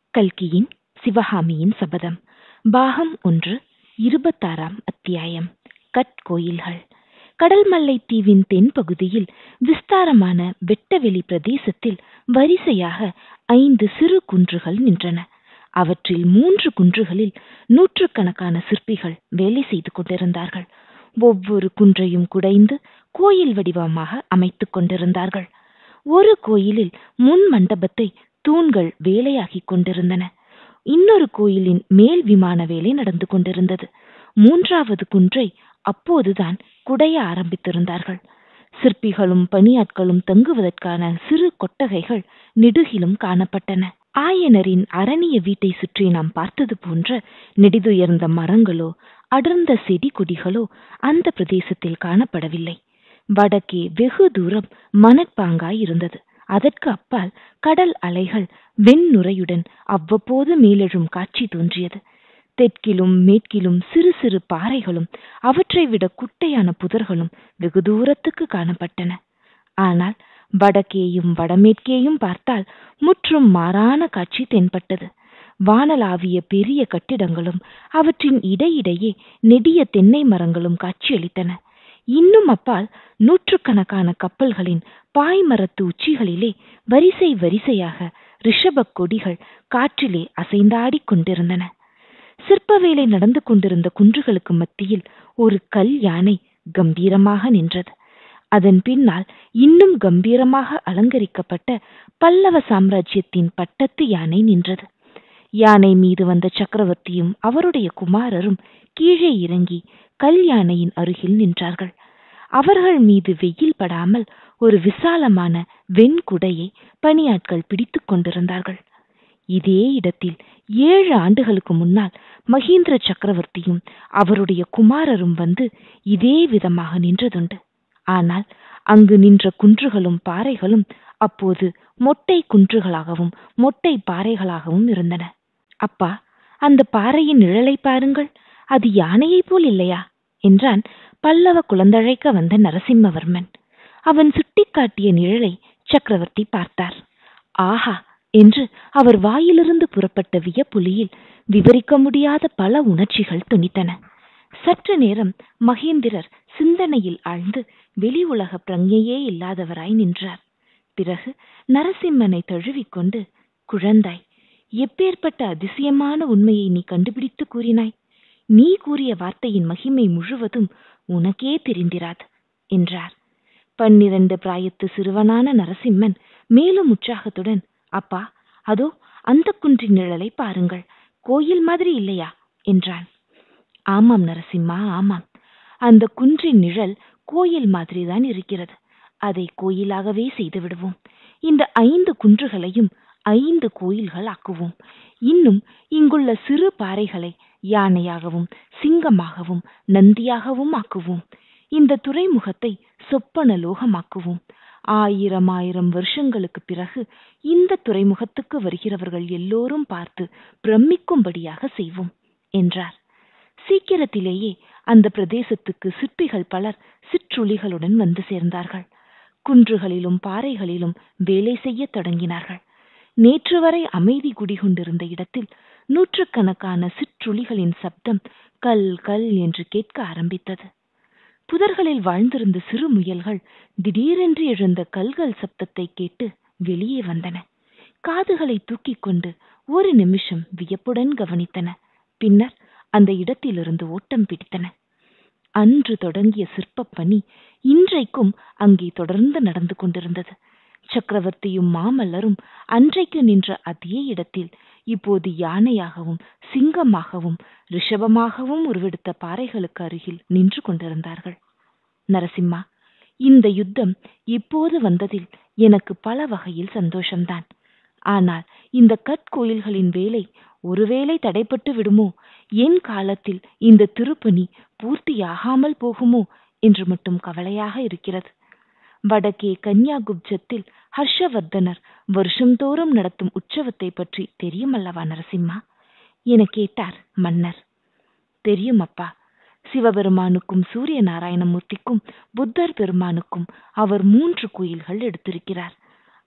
கல்கியின் சிவகாமியின் சபதம் பாகம் ஒன்று இருபத்தாறாம் அத்தியாயம் கட்கோயில்கள் கடல்மல்லை தீவின் தென்பகுதியில் விஸ்தாரமான வெட்டவெளி பிரதேசத்தில் வரிசையாக ஐந்து சிறு குன்றுகள் நின்றன அவற்றில் மூன்று குன்றுகளில் நூற்றுக்கணக்கான சிற்பிகள் வேலை செய்து கொண்டிருந்தார்கள் ஒவ்வொரு குன்றையும் குடைந்து கோயில் வடிவமாக அமைத்துக் கொண்டிருந்தார்கள் ஒரு கோயிலில் முன் மண்டபத்தை தூண்கள் வேலையாகிக் கொண்டிருந்தன இன்னொரு கோயிலின் மேல் விமான வேலை நடந்து கொண்டிருந்தது மூன்றாவது குன்றை அப்போதுதான் குடைய ஆரம்பித்திருந்தார்கள் சிற்பிகளும் பணியாட்களும் தங்குவதற்கான சிறு கொட்டகைகள் நெடுகிலும் காணப்பட்டன ஆயனரின் அரணிய வீட்டை சுற்றி நாம் பார்த்தது போன்ற நெடிதுயர்ந்த மரங்களோ அடர்ந்த செடி கொடிகளோ அந்த பிரதேசத்தில் காணப்படவில்லை வடக்கே வெகு தூரம் மணற்பாங்காய் இருந்தது அதற்கு அப்பால் கடல் அலைகள் வெண்ணுரையுடன் அவ்வப்போது மேலெழும் காட்சி தோன்றியது தெற்கிலும் மேற்கிலும் சிறு சிறு பாறைகளும் அவற்றை விட குட்டையான புதர்களும் வெகு தூரத்துக்கு காணப்பட்டன ஆனால் வடக்கேயும் வடமேற்கேயும் பார்த்தால் முற்றும் மாறான காட்சி தென்பட்டது வானலாவிய பெரிய கட்டிடங்களும் அவற்றின் இடையிடையே நெடிய தென்னை மரங்களும் காட்சியளித்தன இன்னும் அப்பால் நூற்றுக்கணக்கான கப்பல்களின் பாய்மரத்து உச்சிகளிலே வரிசை வரிசையாக ரிஷப கொடிகள் காற்றிலே அசைந்தாடிக் கொண்டிருந்தன சிற்ப வேலை நடந்து கொண்டிருந்த குன்றுகளுக்கு மத்தியில் ஒரு கல் யானை கம்பீரமாக நின்றது அதன் பின்னால் இன்னும் கம்பீரமாக அலங்கரிக்கப்பட்ட பல்லவ சாம்ராஜ்யத்தின் பட்டத்து யானை நின்றது யானை மீது வந்த சக்கரவர்த்தியும் அவருடைய குமாரரும் கீழே இறங்கி கல் யானையின் அருகில் நின்றார்கள் அவர்கள் மீது வெயில் படாமல் ஒரு விசாலமான வெண்குடையை பணியாட்கள் பிடித்துக் கொண்டிருந்தார்கள் இதே இடத்தில் ஏழு ஆண்டுகளுக்கு முன்னால் மகேந்திர சக்கரவர்த்தியும் அவருடைய குமாரரும் வந்து இதே விதமாக நின்றதுண்டு ஆனால் அங்கு நின்ற குன்றுகளும் பாறைகளும் அப்போது மொட்டை குன்றுகளாகவும் மொட்டை பாறைகளாகவும் இருந்தன அப்பா அந்த பாறையின் நிழலை பாருங்கள் அது யானையைப் போல் இல்லையா என்றான் பல்லவ குழந்தழைக்க வந்த நரசிம்மவர்மன் அவன் சுட்டிக்காட்டிய நிழலை சக்கரவர்த்தி பார்த்தார் ஆஹா என்று அவர் வாயிலிருந்து புறப்பட்ட வியப்புலியில் விவரிக்க முடியாத பல உணர்ச்சிகள் துணித்தன சற்று நேரம் மகேந்திரர் சிந்தனையில் ஆழ்ந்து வெளி உலக பிரஞையே இல்லாதவராய் நின்றார் பிறகு நரசிம்மனை தழுவிக்கொண்டு குழந்தாய் எப்பேற்பட்ட அதிசயமான உண்மையை நீ கண்டுபிடித்து கூறினாய் நீ கூறிய வார்த்தையின் மகிமை முழுவதும் உனக்கே தெரிந்திராது என்றார் பன்னிரண்டு பிராயத்து சிறுவனான நரசிம்மன் மேலும் உற்சாகத்துடன் அப்பா அதோ அந்த குன்றின் நிழலை பாருங்கள் கோயில் மாதிரி இல்லையா என்றான் ஆமாம் நரசிம்மா ஆமாம் அந்த குன்றின் நிழல் கோயில் மாதிரிதான் இருக்கிறது அதை கோயிலாகவே செய்து விடுவோம் இந்த ஐந்து குன்றுகளையும் ஐந்து கோயில்கள் ஆக்குவோம் இன்னும் இங்குள்ள சிறு பாறைகளை யானையாகவும் சிங்கமாகவும் நந்தியாகவும் ஆக்குவோம் இந்த துறைமுகத்தை சொப்பன லோகமாக்குவோம் ஆயிரம் ஆயிரம் வருஷங்களுக்கு பிறகு இந்த துறைமுகத்துக்கு வருகிறவர்கள் எல்லோரும் பார்த்து பிரமிக்கும்படியாக செய்வோம் என்றார் சீக்கிரத்திலேயே அந்த பிரதேசத்துக்கு சிற்பிகள் பலர் சிற்றுளிகளுடன் வந்து சேர்ந்தார்கள் குன்றுகளிலும் பாறைகளிலும் வேலை செய்ய தொடங்கினார்கள் நேற்று வரை அமைதி குடிகொண்டிருந்த இடத்தில் நூற்றுக்கணக்கான சிற்றுளிகளின் சப்தம் கல் கல் என்று கேட்க ஆரம்பித்தது புதர்களில் வாழ்ந்திருந்த சிறு முயல்கள் திடீரென்று எழுந்த கல்கள் சப்தத்தை கேட்டு வெளியே வந்தன காதுகளை தூக்கிக் கொண்டு ஒரு நிமிஷம் வியப்புடன் கவனித்தன பின்னர் அந்த இடத்திலிருந்து ஓட்டம் பிடித்தன அன்று தொடங்கிய சிற்பப் பணி இன்றைக்கும் அங்கே தொடர்ந்து நடந்து கொண்டிருந்தது சக்கரவர்த்தியும் மாமல்லரும் அன்றைக்கு நின்ற அதே இடத்தில் இப்போது யானையாகவும் சிங்கமாகவும் ரிஷபமாகவும் உருவெடுத்த பாறைகளுக்கு அருகில் நின்று கொண்டிருந்தார்கள் நரசிம்மா இந்த யுத்தம் இப்போது வந்ததில் எனக்கு பல வகையில் சந்தோஷம்தான் ஆனால் இந்த கற்கோயில்களின் வேலை ஒருவேளை தடைப்பட்டு விடுமோ என் காலத்தில் இந்த திருப்பணி பூர்த்தியாகாமல் போகுமோ என்று மட்டும் கவலையாக இருக்கிறது வடக்கே கன்யாகுப்ஜத்தில் ஹர்ஷவர்தனர் வருஷந்தோறும் நடத்தும் உற்சவத்தை பற்றி தெரியுமல்லவா நரசிம்மா என கேட்டார் மன்னர் தெரியும் அப்பா சிவபெருமானுக்கும் சூரிய நாராயணமூர்த்திக்கும் புத்தர் பெருமானுக்கும் அவர் மூன்று கோயில்கள் எடுத்திருக்கிறார்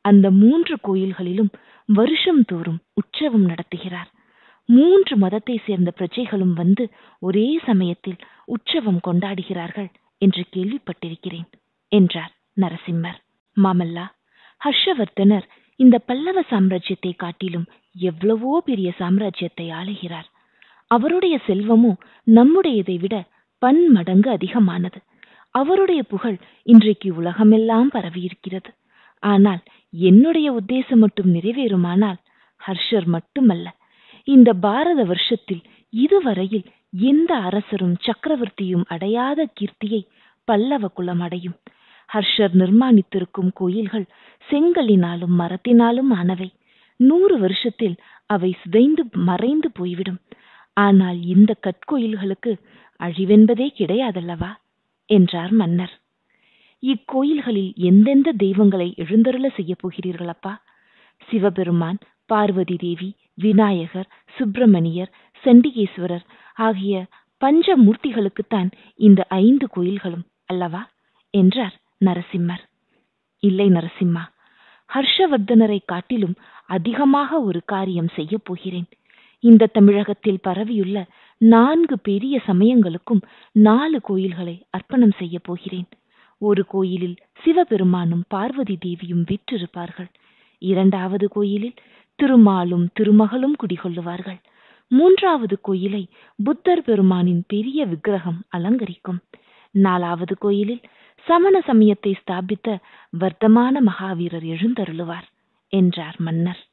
அந்த மூன்று கோயில்களிலும் வருஷம் தோறும் உற்சவம் நடத்துகிறார் மூன்று மதத்தை சேர்ந்த பிரஜைகளும் வந்து ஒரே சமயத்தில் உற்சவம் கொண்டாடுகிறார்கள் என்று கேள்விப்பட்டிருக்கிறேன் என்றார் நரசிம்மர் மாமல்லா ஹர்ஷவர்தனர் இந்த பல்லவ சாம்ராஜ்யத்தை காட்டிலும் எவ்வளவோ பெரிய சாம்ராஜ்யத்தை ஆளுகிறார் அவருடைய செல்வமோ நம்முடையதை விட பன்மடங்கு அதிகமானது அவருடைய புகழ் இன்றைக்கு உலகமெல்லாம் பரவியிருக்கிறது ஆனால் என்னுடைய உத்தேசம் மட்டும் நிறைவேறுமானால் ஹர்ஷர் மட்டுமல்ல இந்த பாரத வருஷத்தில் இதுவரையில் எந்த அரசரும் சக்கரவர்த்தியும் அடையாத கீர்த்தியை பல்லவ குலம் அடையும் ஹர்ஷர் நிர்மாணித்திருக்கும் கோயில்கள் செங்கலினாலும் மரத்தினாலும் ஆனவை நூறு வருஷத்தில் அவை சிதைந்து மறைந்து போய்விடும் ஆனால் இந்த கற்கோயில்களுக்கு அழிவென்பதே கிடையாதல்லவா என்றார் மன்னர் இக்கோயில்களில் எந்தெந்த தெய்வங்களை எழுந்தருள செய்ய போகிறீர்களப்பா சிவபெருமான் பார்வதி தேவி விநாயகர் சுப்பிரமணியர் சண்டிகேஸ்வரர் ஆகிய பஞ்சமூர்த்திகளுக்குத்தான் இந்த ஐந்து கோயில்களும் அல்லவா என்றார் நரசிம்மர் இல்லை நரசிம்மா ஹர்ஷவர்தனரை காட்டிலும் அதிகமாக ஒரு காரியம் செய்ய போகிறேன் இந்த தமிழகத்தில் பரவியுள்ள நான்கு பெரிய சமயங்களுக்கும் நாலு கோயில்களை அர்ப்பணம் செய்ய போகிறேன் ஒரு கோயிலில் சிவபெருமானும் பார்வதி தேவியும் விற்றிருப்பார்கள் இரண்டாவது கோயிலில் திருமாலும் திருமகளும் குடிகொள்ளுவார்கள் மூன்றாவது கோயிலை புத்தர் பெருமானின் பெரிய விக்கிரகம் அலங்கரிக்கும் நாலாவது கோயிலில் சமண சமயத்தை ஸ்தாபித்த வர்த்தமான மகாவீரர் எழுந்தருளுவார் என்றார் மன்னர்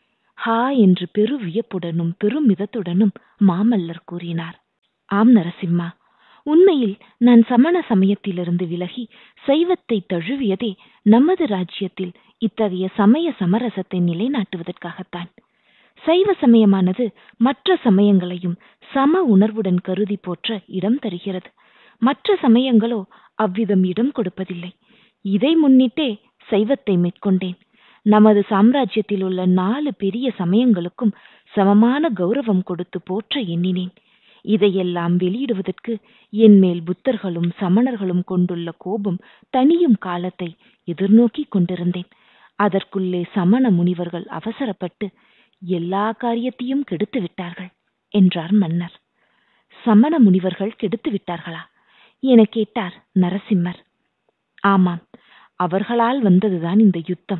ஹா என்று பெரு வியப்புடனும் பெருமிதத்துடனும் மாமல்லர் கூறினார் ஆம் நரசிம்மா உண்மையில் நான் சமண சமயத்திலிருந்து விலகி சைவத்தை தழுவியதே நமது ராஜ்யத்தில் இத்தகைய சமய சமரசத்தை நிலைநாட்டுவதற்காகத்தான் சைவ சமயமானது மற்ற சமயங்களையும் சம உணர்வுடன் கருதி போற்ற இடம் தருகிறது மற்ற சமயங்களோ அவ்விதம் இடம் கொடுப்பதில்லை இதை முன்னிட்டே சைவத்தை மேற்கொண்டேன் நமது சாம்ராஜ்யத்தில் உள்ள நாலு பெரிய சமயங்களுக்கும் சமமான கௌரவம் கொடுத்து போற்ற எண்ணினேன் இதையெல்லாம் வெளியிடுவதற்கு என் மேல் புத்தர்களும் சமணர்களும் கொண்டுள்ள கோபம் தனியும் காலத்தை எதிர்நோக்கி கொண்டிருந்தேன் அதற்குள்ளே சமண முனிவர்கள் அவசரப்பட்டு எல்லா காரியத்தையும் கெடுத்து விட்டார்கள் என்றார் மன்னர் சமண முனிவர்கள் கெடுத்து விட்டார்களா என கேட்டார் நரசிம்மர் ஆமாம் அவர்களால் வந்ததுதான் இந்த யுத்தம்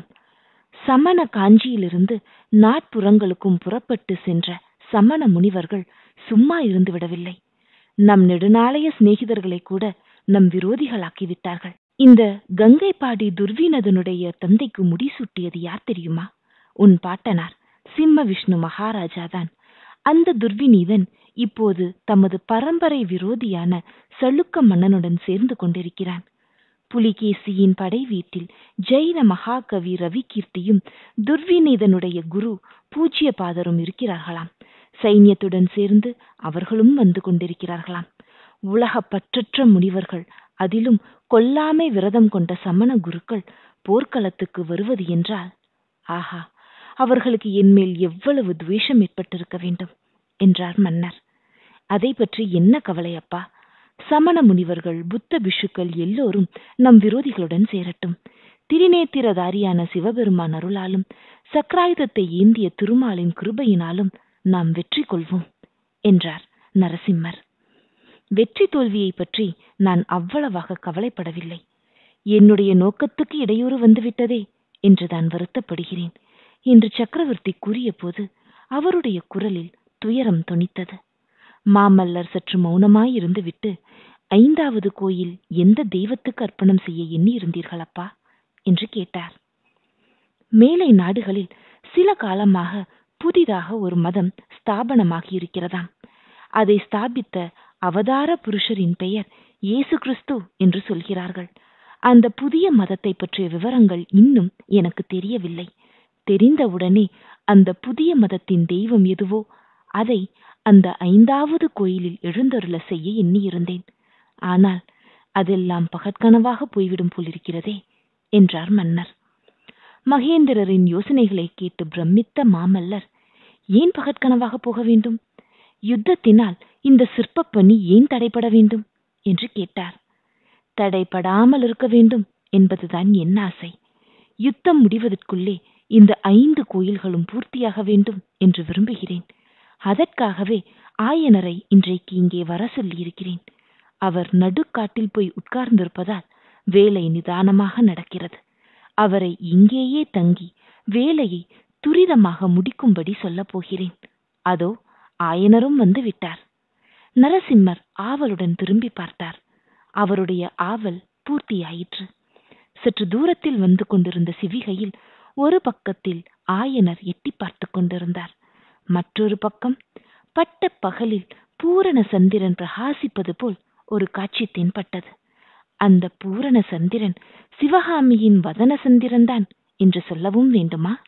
சமண காஞ்சியிலிருந்து நாட்புறங்களுக்கும் புறப்பட்டு சென்ற சமண முனிவர்கள் சும்மா இருந்து விடவில்லை நம் நெடுநாளைய சிநேகிதர்களை கூட நம் விரோதிகளாக்கி விட்டார்கள் இந்த கங்கைப்பாடி துர்வீனதனுடைய தந்தைக்கு முடிசூட்டியது யார் தெரியுமா உன் பாட்டனார் சிம்ம விஷ்ணு மகாராஜா தான் அந்த துர்விநீதன் இப்போது தமது பரம்பரை விரோதியான சளுக்க மன்னனுடன் சேர்ந்து கொண்டிருக்கிறான் புலிகேசியின் படை வீட்டில் ஜெயின மகாகவி ரவிகீர்த்தியும் துர்விநீதனுடைய குரு பூஜ்ய பாதரும் இருக்கிறார்களாம் சைன்யத்துடன் சேர்ந்து அவர்களும் வந்து கொண்டிருக்கிறார்களாம் உலக பற்றற்ற முனிவர்கள் அதிலும் கொல்லாமை விரதம் கொண்ட சமண குருக்கள் போர்க்களத்துக்கு வருவது என்றால் ஆஹா அவர்களுக்கு என்மேல் எவ்வளவு துவேஷம் ஏற்பட்டிருக்க வேண்டும் என்றார் மன்னர் அதை பற்றி என்ன கவலை அப்பா சமண முனிவர்கள் புத்த பிஷுக்கள் எல்லோரும் நம் விரோதிகளுடன் சேரட்டும் திரிநேத்திரதாரியான சிவபெருமான் அருளாலும் சக்கராயுதத்தை ஏந்திய திருமாலின் கிருபையினாலும் நாம் வெற்றி கொள்வோம் என்றார் நரசிம்மர் வெற்றி தோல்வியை பற்றி நான் அவ்வளவாக கவலைப்படவில்லை என்னுடைய நோக்கத்துக்கு இடையூறு வந்துவிட்டதே என்று தான் வருத்தப்படுகிறேன் என்று சக்கரவர்த்தி கூறிய போது அவருடைய குரலில் துயரம் தொனித்தது மாமல்லர் சற்று மௌனமாய் இருந்துவிட்டு ஐந்தாவது கோயில் எந்த தெய்வத்துக்கு அர்ப்பணம் செய்ய எண்ணி இருந்தீர்களப்பா என்று கேட்டார் மேலை நாடுகளில் சில காலமாக புதிதாக ஒரு மதம் ஸ்தாபனமாகி இருக்கிறதாம் அதை ஸ்தாபித்த அவதார புருஷரின் பெயர் இயேசு கிறிஸ்து என்று சொல்கிறார்கள் அந்த புதிய மதத்தை பற்றிய விவரங்கள் இன்னும் எனக்கு தெரியவில்லை தெரிந்தவுடனே அந்த புதிய மதத்தின் தெய்வம் எதுவோ அதை அந்த ஐந்தாவது கோயிலில் எழுந்தருள செய்ய எண்ணியிருந்தேன் ஆனால் அதெல்லாம் பகற்கனவாக போய்விடும் போலிருக்கிறதே என்றார் மன்னர் மகேந்திரரின் யோசனைகளை கேட்டு பிரமித்த மாமல்லர் ஏன் பகற்கனவாக போக வேண்டும் யுத்தத்தினால் இந்த சிற்பப் பணி ஏன் தடைபட வேண்டும் என்று கேட்டார் தடைபடாமல் இருக்க வேண்டும் என்பதுதான் என் ஆசை யுத்தம் முடிவதற்குள்ளே இந்த ஐந்து கோயில்களும் பூர்த்தியாக வேண்டும் என்று விரும்புகிறேன் அதற்காகவே ஆயனரை இன்றைக்கு இங்கே வர சொல்லியிருக்கிறேன் அவர் நடுக்காட்டில் போய் உட்கார்ந்திருப்பதால் வேலை நிதானமாக நடக்கிறது அவரை இங்கேயே தங்கி வேலையை துரிதமாக முடிக்கும்படி சொல்லப் போகிறேன் அதோ ஆயனரும் வந்து விட்டார் நரசிம்மர் ஆவலுடன் திரும்பி பார்த்தார் அவருடைய ஆவல் பூர்த்தியாயிற்று சற்று தூரத்தில் வந்து கொண்டிருந்த சிவிகையில் ஒரு பக்கத்தில் ஆயனர் எட்டி பார்த்து கொண்டிருந்தார் மற்றொரு பக்கம் பட்ட பகலில் பூரண சந்திரன் பிரகாசிப்பது போல் ஒரு காட்சி தென்பட்டது அந்த பூரண சந்திரன் சிவகாமியின் வதன சந்திரன்தான் என்று சொல்லவும் வேண்டுமா